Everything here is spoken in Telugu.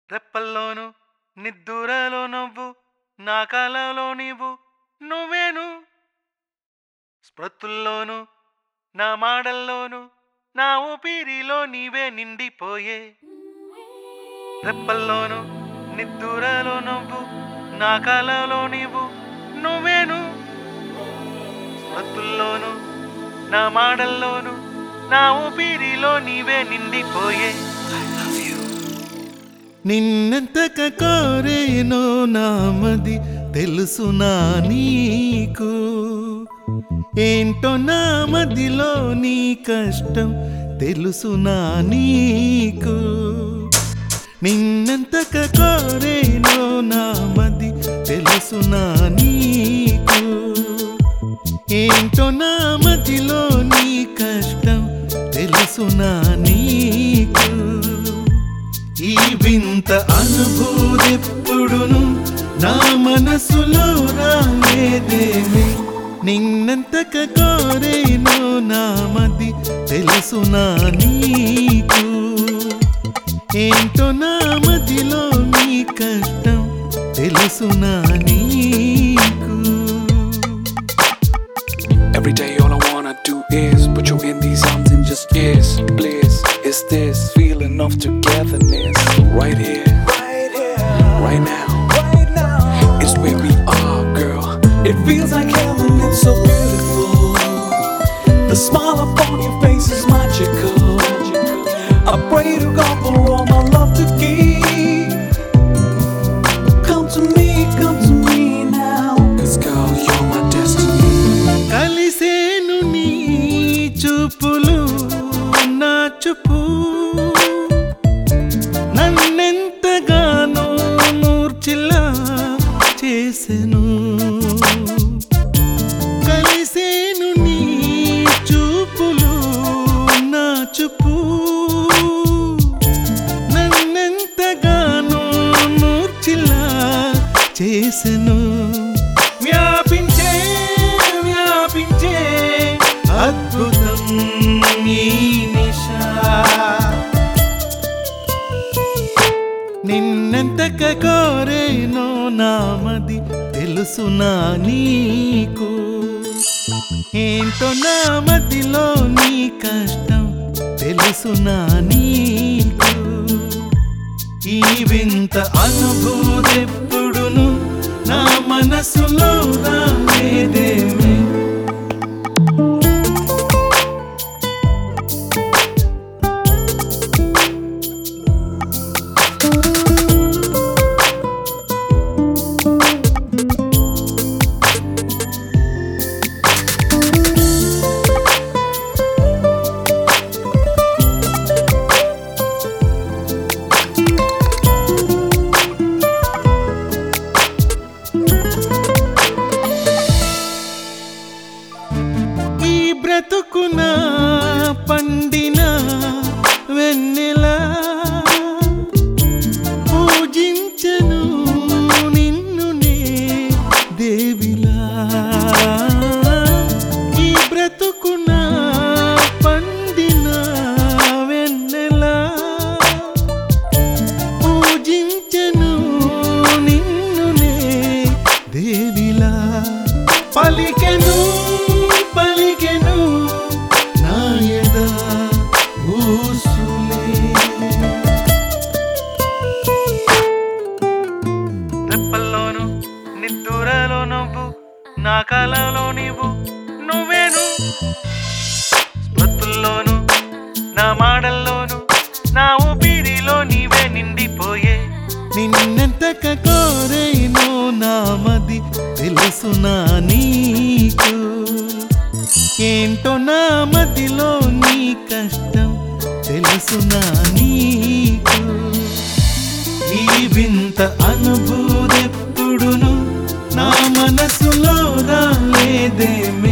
రెప్పల్లోను నిద్దురలో నువ్వు నా కలలో నీవు నువ్వేను స్మృతుల్లోను నా మాడల్లోను నా ఊపిరిలో నీవే నిండిపోయే రెప్పల్లోను నిద్దురలో నువ్వు నా కలలో నీవు నువ్వేను స్మృతుల్లోను నా మాడల్లోను నా ఊపిరిలో నీవే నిండిపోయే నిన్నెంతక కోరేనో నామది తెలుసునా నీకు ఏంటో నా మదిలో నీ కష్టం తెలుసునా నీకు నిన్నెంతక కోరేనో నామది తెలుసునా నీకు ఏంటో నా మదిలో నీ కష్టం తెలుసునా నీకు ఈ వింత అనుభూతెప్పుడును నా మనసులో రాలేదేమి నిన్నంతక కోరేనో నామది తెలుసునా నీకు ఏంటో నా మదిలో నీ కష్టం తెలుసునా నీకు Every day, all I wanna do is put you in these arms and just kiss. Bliss is this feeling of togetherness. Right here, right here, right now, right now. It's where we are, girl. It feels like heaven. It's so beautiful. The smile upon your face is magical. I pray to God for all my love to keep. Come to me, come to me now. Cause girl, you're my destiny. కలిసేను నీ చూపులు నా చూపు నన్నెంతగానో మూర్చిలా చేసెను కలిసేను నీ చూపులు నా చూపు నన్నెంతగానో మూర్చిలా చేసెను వ్యాపించే వ్యాపించే అద్భుతం ఈ నిశా నిన్నెంతక కోరేనో నామది తెలుసునా నీకు ఏంటో నా మదిలో నీ కష్టం తెలుసునా నీకు ఈ వింత అనుభూతెప్పుడును నా మనసులో రాలేదేమి ఈ బ్రతుకున పండిన వెన్నెలా పూజించను నిన్నునే దేవిలా ఈ బ్రతుకున పండిన వెన్నెలా పూజించను నిన్నునే దేవిలా పలికెను పలికెను నాయద ఊసులే రెప్పల్లోను నిద్దురలో నువ్వు నా కలలో నీవు నువ్వేను స్మృతుల్లోను నా మాడల్లోను నా ఊపిరిలో నీవే నిండిపోయే నిన్నెంతక కోరేనో నామది తెలుసునా నీకు ఏంటో నా మదిలో నీ కష్టం తెలుసునా నీకు ఈ వింత అనుభూతెప్పుడును నా మనసులో రాలేదేమి